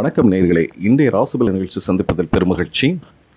வணக்கம் நேர்களே இன்றைய ராசிபல நிகழ்ச்சி சந்திப்பதில் பெருமகிழ்ச்சி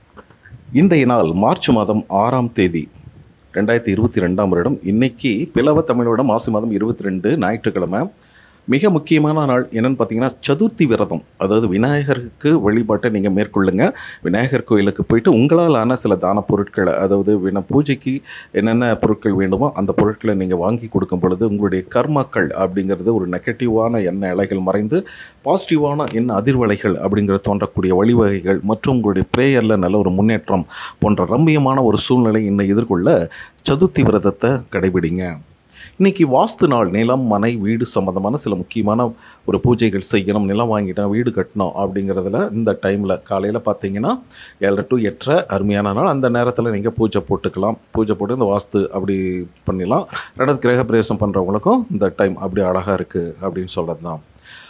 இன்றைய நாள் மார்ச் மாதம் ஆறாம் தேதி ரெண்டாயிரத்தி இருபத்தி ரெண்டாம் வருடம் இன்னைக்கு பிளவ தமிழோட மாசி மாதம் இருபத்தி ரெண்டு ஞாயிற்றுக்கிழமை மிக முக்கியமான நாள் என்னன்னு பார்த்தீங்கன்னா சதுர்த்தி விரதம் அதாவது விநாயகருக்கு வழிபாட்டை நீங்கள் மேற்கொள்ளுங்க விநாயகர் கோயிலுக்கு போயிட்டு உங்களால் ஆன சில தான பொருட்களை அதாவது வின பூஜைக்கு என்னென்ன பொருட்கள் வேண்டுமோ அந்த பொருட்களை நீங்கள் வாங்கி கொடுக்கும் பொழுது உங்களுடைய கர்மாக்கள் அப்படிங்கிறது ஒரு நெகட்டிவான எண்ண அலைகள் மறைந்து பாசிட்டிவான எண்ண அதிர்வலைகள் அப்படிங்கிறது தோன்றக்கூடிய வழிவகைகள் மற்றும் உங்களுடைய ப்ரேயரில் நல்ல ஒரு முன்னேற்றம் போன்ற ரம்மியமான ஒரு சூழ்நிலை இன்னும் எதிர்கொள்ள சதுர்த்தி விரதத்தை கடைபிடிங்க இன்னைக்கு வாஸ்து நாள் நிலம் மனை வீடு சம்மந்தமான சில முக்கியமான ஒரு பூஜைகள் செய்யணும் நிலம் வாங்கிட்டோம் வீடு கட்டணும் அப்படிங்கிறதுல இந்த டைமில் காலையில் பார்த்தீங்கன்னா ஏழரை டு எட்டரை அருமையான நாள் அந்த நேரத்தில் நீங்கள் பூஜை போட்டுக்கலாம் பூஜை போட்டு இந்த வாஸ்து அப்படி பண்ணிடலாம் ரெண்டாவது கிரக பிரவேசம் பண்ணுறவங்களுக்கும் இந்த டைம் அப்படி அழகாக இருக்குது அப்படின்னு சொல்கிறது தான்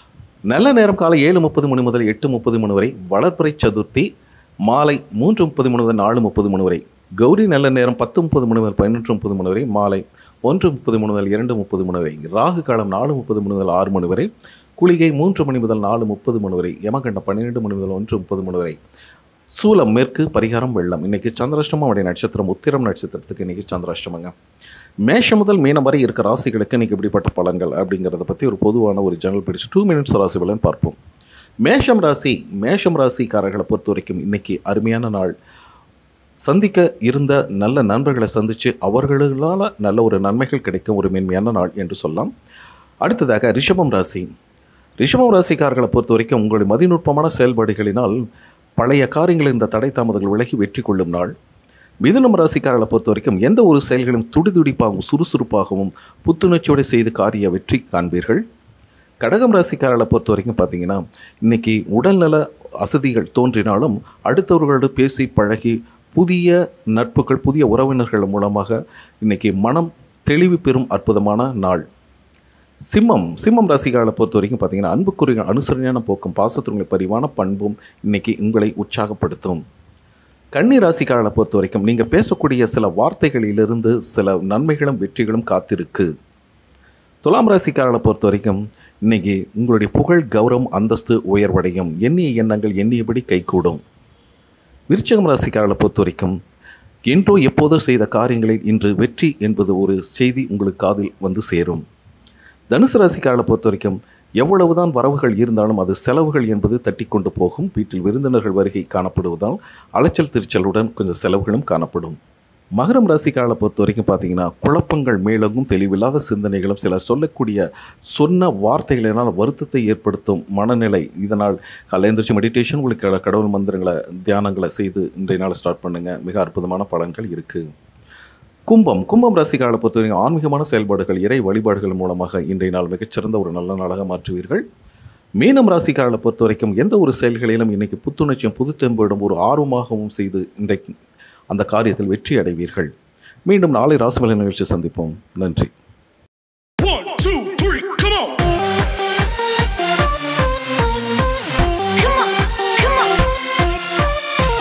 நல்ல நேரம் காலை ஏழு முப்பது மணி முதல் எட்டு முப்பது மணி வரை வளர்ப்புறை சதுர்த்தி மாலை மூன்று முப்பது மணி முதல் நாலு முப்பது மணி வரை கௌரி நல்ல நேரம் பத்து முப்பது மணி முதல் பதினொன்று முப்பது மணி வரை மாலை ஒன்று முப்பது மணி முதல் இரண்டு முப்பது மணி வரை ராகு காலம் நாலு முப்பது மணி முதல் ஆறு மணி வரை குளிகை மூன்று மணி முதல் நாலு முப்பது மணி வரை யமகண்டம் பன்னிரெண்டு மணி முதல் ஒன்று முப்பது மணி வரை சூலம் மேற்கு பரிகாரம் வெள்ளம் இன்னைக்கு சந்திராஷ்டமம் உடைய நட்சத்திரம் உத்திரம் நட்சத்திரத்துக்கு இன்னைக்கு சந்திராஷ்டமங்க மேஷம் முதல் மீனம் வரை இருக்க ராசிகளுக்கு இன்னைக்கு இப்படிப்பட்ட பலன்கள் அப்படிங்கிறத பற்றி ஒரு பொதுவான ஒரு ஜன்னல் பிடிச்சு டூ மினிட்ஸ் ராசி பலன் பார்ப்போம் மேஷம் ராசி மேஷம் ராசிக்காரர்களை பொறுத்த வரைக்கும் இன்னைக்கு அருமையான நாள் சந்திக்க இருந்த நல்ல நண்பர்களை சந்தித்து அவர்களால் நல்ல ஒரு நன்மைகள் கிடைக்கும் ஒரு மென்மையான நாள் என்று சொல்லலாம் அடுத்ததாக ரிஷபம் ராசி ரிஷபம் ராசிக்காரர்களை பொறுத்த வரைக்கும் உங்களுடைய மதிநுட்பமான செயல்பாடுகளினால் பழைய காரியங்களில் இந்த தடை தாமதங்கள் விலகி வெற்றி கொள்ளும் நாள் மிதுனம் ராசிக்காரர்களை பொறுத்த வரைக்கும் எந்த ஒரு செயல்களும் துடிதுடிப்பாகவும் சுறுசுறுப்பாகவும் புத்துணர்ச்சியோடு செய்து காரிய வெற்றி காண்பீர்கள் கடகம் ராசிக்காரர்களை பொறுத்த வரைக்கும் பார்த்தீங்கன்னா இன்றைக்கி உடல்நல அசதிகள் தோன்றினாலும் அடுத்தவர்களோடு பேசி பழகி புதிய நட்புகள் புதிய உறவினர்கள் மூலமாக இன்றைக்கி மனம் தெளிவு பெறும் அற்புதமான நாள் சிம்மம் சிம்மம் ராசிகாரை பொறுத்த வரைக்கும் பார்த்தீங்கன்னா அன்புக்குரிய அனுசரணையான போக்கும் பாசத்துறை பரிவான பண்பும் இன்னைக்கு உங்களை உற்சாகப்படுத்தும் கன்னி ராசிக்காரர்களை பொறுத்த வரைக்கும் நீங்கள் பேசக்கூடிய சில வார்த்தைகளிலிருந்து சில நன்மைகளும் வெற்றிகளும் காத்திருக்கு துலாம் ராசிக்காரர்களை பொறுத்த வரைக்கும் இன்னைக்கு உங்களுடைய புகழ் கௌரவம் அந்தஸ்து உயர்வடையும் எண்ணிய எண்ணங்கள் எண்ணியபடி கைகூடும் விருச்சகம் ராசிக்காரர்களை பொறுத்த வரைக்கும் என்றோ எப்போதோ செய்த காரியங்களில் இன்று வெற்றி என்பது ஒரு செய்தி உங்களுக்கு காதில் வந்து சேரும் தனுசு ராசிக்காரர்களை பொறுத்த வரைக்கும் எவ்வளவுதான் வரவுகள் இருந்தாலும் அது செலவுகள் என்பது தட்டி கொண்டு போகும் வீட்டில் விருந்தினர்கள் வருகை காணப்படுவதால் அலைச்சல் திருச்சலுடன் கொஞ்சம் செலவுகளும் காணப்படும் மகரம் ராசிக்காரர்களை பொறுத்த வரைக்கும் பார்த்தீங்கன்னா குழப்பங்கள் மேலங்கும் தெளிவில்லாத சிந்தனைகளும் சிலர் சொல்லக்கூடிய சொன்ன வார்த்தைகளினால் வருத்தத்தை ஏற்படுத்தும் மனநிலை இதனால் கலையந்திரிச்சு மெடிடேஷன் உங்களுக்கு கட- கடவுள் மந்திரங்களை தியானங்களை செய்து இன்றைய நாள் ஸ்டார்ட் பண்ணுங்கள் மிக அற்புதமான பலன்கள் இருக்குது கும்பம் கும்பம் ராசிக்காரர்களை பொறுத்த வரைக்கும் ஆன்மீகமான செயல்பாடுகள் இறை வழிபாடுகள் மூலமாக இன்றைய நாள் மிகச்சிறந்த ஒரு நல்ல நாளாக மாற்றுவீர்கள் மீனம் ராசிக்காரர்களை பொறுத்த வரைக்கும் எந்த ஒரு செயல்களிலும் இன்னைக்கு புத்துணர்ச்சியும் புதுத்தெம்போடும் ஒரு ஆர்வமாகவும் செய்து இன்றைக்கு அந்த காரியத்தில் வெற்றி அடைவீர்கள் மீண்டும் நாளை ராசிமலை நிகழ்ச்சி சந்திப்போம் நன்றி